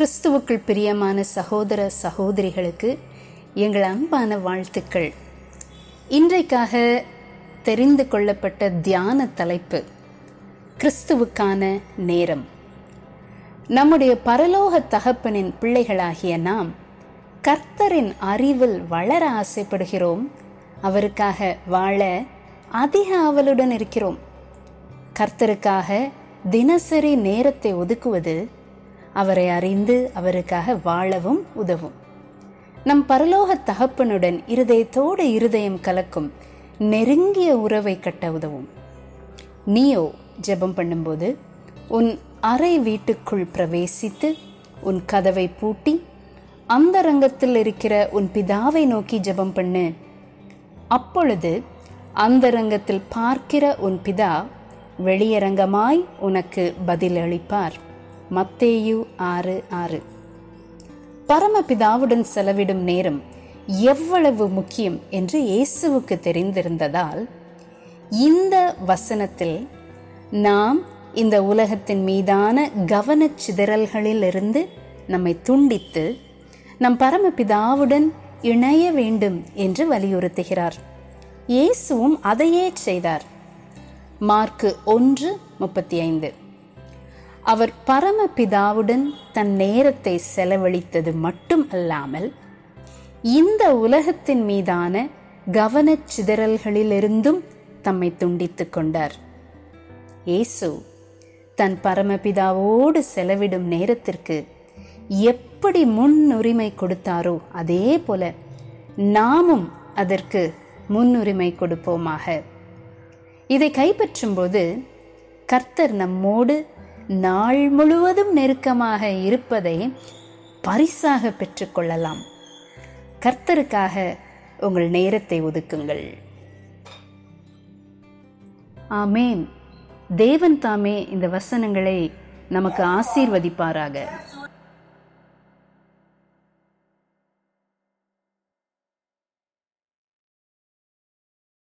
கிறிஸ்துவுக்குள் பிரியமான சகோதர சகோதரிகளுக்கு எங்கள் அன்பான வாழ்த்துக்கள் இன்றைக்காக தெரிந்து கொள்ளப்பட்ட தியான தலைப்பு கிறிஸ்துவுக்கான நேரம் நம்முடைய பரலோக தகப்பனின் பிள்ளைகளாகிய நாம் கர்த்தரின் அறிவில் வளர ஆசைப்படுகிறோம் அவருக்காக வாழ அதிக ஆவலுடன் இருக்கிறோம் கர்த்தருக்காக தினசரி நேரத்தை ஒதுக்குவது அவரை அறிந்து அவருக்காக வாழவும் உதவும் நம் பரலோக தகப்பனுடன் இருதயத்தோடு இருதயம் கலக்கும் நெருங்கிய உறவை கட்ட உதவும் நீயோ ஜெபம் பண்ணும்போது உன் அறை வீட்டுக்குள் பிரவேசித்து உன் கதவை பூட்டி அந்த ரங்கத்தில் இருக்கிற உன் பிதாவை நோக்கி ஜெபம் பண்ணு அப்பொழுது அந்த ரங்கத்தில் பார்க்கிற உன் பிதா வெளியரங்கமாய் உனக்கு பதிலளிப்பார் மத்தேயு ஆறு ஆறு பரமபிதாவுடன் செலவிடும் நேரம் எவ்வளவு முக்கியம் என்று இயேசுவுக்கு தெரிந்திருந்ததால் இந்த வசனத்தில் நாம் இந்த உலகத்தின் மீதான கவனச் சிதறல்களிலிருந்து நம்மை துண்டித்து நம் பரமபிதாவுடன் இணைய வேண்டும் என்று வலியுறுத்துகிறார் இயேசுவும் அதையே செய்தார் மார்க்கு ஒன்று முப்பத்தி ஐந்து அவர் பரமபிதாவுடன் தன் நேரத்தை செலவழித்தது மட்டும் அல்லாமல் இந்த உலகத்தின் மீதான கவனச் சிதறல்களிலிருந்தும் தம்மை துண்டித்துக் கொண்டார் இயேசு தன் பரமபிதாவோடு செலவிடும் நேரத்திற்கு எப்படி முன்னுரிமை கொடுத்தாரோ அதே போல நாமும் அதற்கு முன்னுரிமை கொடுப்போமாக இதை கைப்பற்றும்போது கர்த்தர் நம்மோடு நாள் முழுவதும் நெருக்கமாக இருப்பதை பரிசாக பெற்றுக்கொள்ளலாம் கர்த்தருக்காக உங்கள் நேரத்தை ஒதுக்குங்கள் ஆமேன் தேவன் தாமே இந்த வசனங்களை நமக்கு ஆசீர்வதிப்பாராக